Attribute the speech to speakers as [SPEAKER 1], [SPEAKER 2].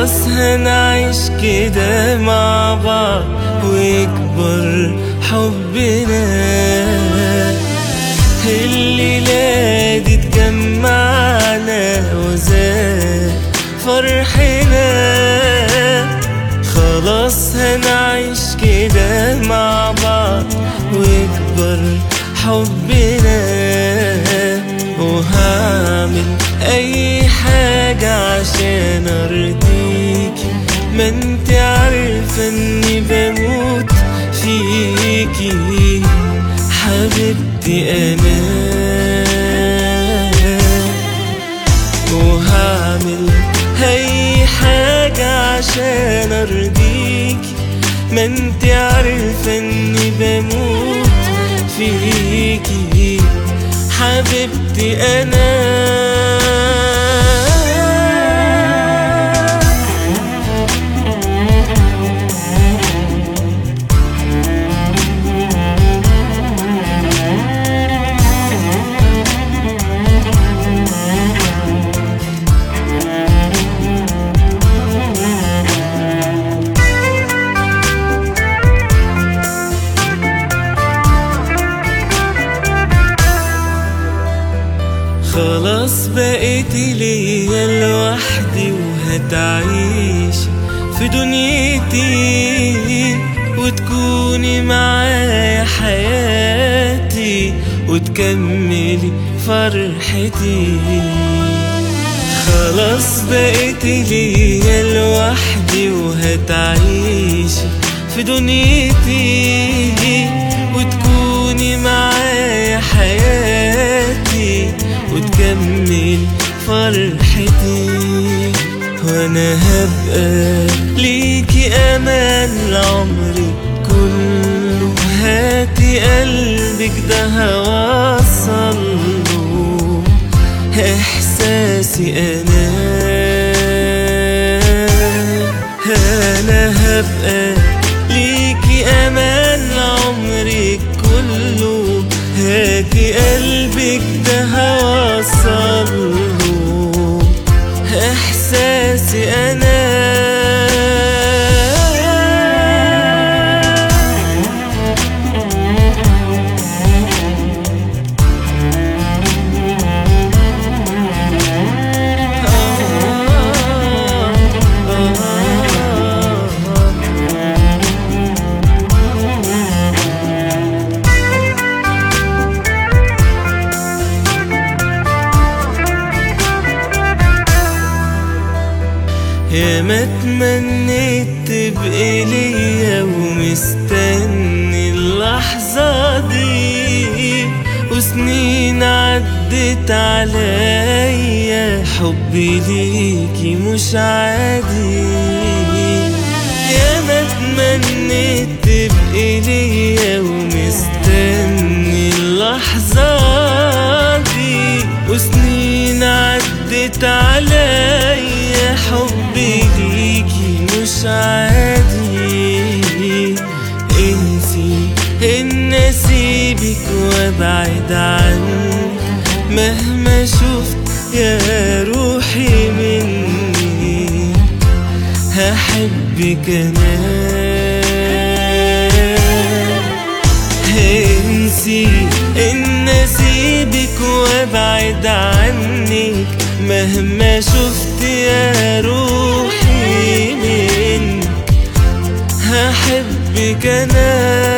[SPEAKER 1] خلاص هنعيش كده مع بعض ويكبر حبنا الليلة دي تجمعنا وزاد فرحنا خلاص هنعيش كده مع بعض ويكبر حبنا وهعمل اي حاجة عشان ارضيك ما انت عارفة اني بموت فيكي حبيبتي انا وهعمل اي حاجة عشان ارضيك ما انت عارفة اني بموت فيكي حبيبتي انا خلاص بقيت ليا لوحدي وهتعيش في دنيتي وتكوني معايا حياتي وتكملي فرحتي خلاص بقيت ليا لوحدي وهتعيش في دنيتي وتكوني معايا حياتي وتكمل فرحتي وانا هبقى ليكي امان لعمري كله هاتي قلبك ده هوصله احساسي انا انا هبقى ليكي امان لعمرك كله هاتي قلبك ده هوصله احساسي انا يا ما تمنيت تبقي ليا ومستني اللحظة دي وسنين عدت عليا حبي ليكي مش عادي يا ما تمنيت تبقي ليا ومستني اللحظة دي وسنين عدت عليا حبي ليكي مش عادي انسي ان اسيبك وابعد عنك مهما شفت يا روحي مني هحبك انا انسي ان اسيبك وابعد عنك مهما شفت يا روحي منك هحبك انا